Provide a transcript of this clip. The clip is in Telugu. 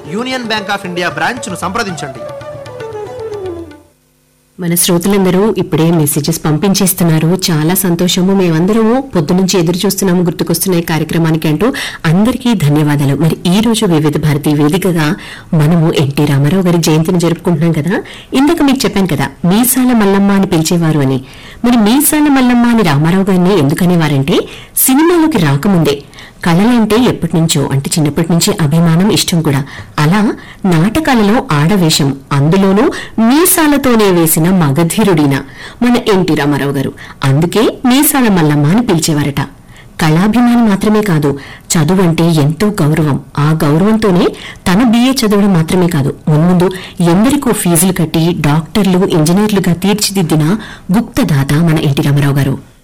యూనియన్ బ్యాంక్ ఆఫ్ ఇండియా బ్రాంచ్ను సంప్రదించండి మన శ్రోతలందరూ ఇప్పుడే మెసేజెస్ పంపించేస్తున్నారు చాలా సంతోషము మేమందరము పొద్దునుంచి ఎదురు చూస్తున్నాము గుర్తుకొస్తున్నాయి కార్యక్రమానికి అంటూ అందరికీ ధన్యవాదాలు మరి ఈ రోజు వివిధ భారతి వేదికగా మనము ఎన్టీ రామారావు గారి జయంతిని జరుపుకుంటున్నాం కదా ఇందాక మీకు చెప్పాను కదా మీసాల మల్లమ్మ అని పిలిచేవారు అని మరి మీసాల మల్లమ్మ అని రామారావు గారిని ఎందుకనేవారంటే సినిమాలోకి రాకముందే కళలంటే ఎప్పటి నుంచో అంటే చిన్నప్పటి నుంచి అభిమానం ఇష్టం కూడా అలా నాటకాలలో ఆడవేషం అందులోనూ మీసాలతోనే వేసిన మగధీరుడిన మన ఎన్టీ రామారావు గారు అందుకే మీసాల మల్లమ్మ అని పిలిచేవారట కళాభిమాని మాత్రమే కాదు చదువు అంటే ఎంతో గౌరవం ఆ గౌరవంతోనే తన బిఏ చదవడం మాత్రమే కాదు మున్ముందు ఎందరికో ఫీజులు కట్టి డాక్టర్లు ఇంజనీర్లుగా తీర్చిదిద్దిన గుప్తదాత మన ఎన్టీ రామారావు గారు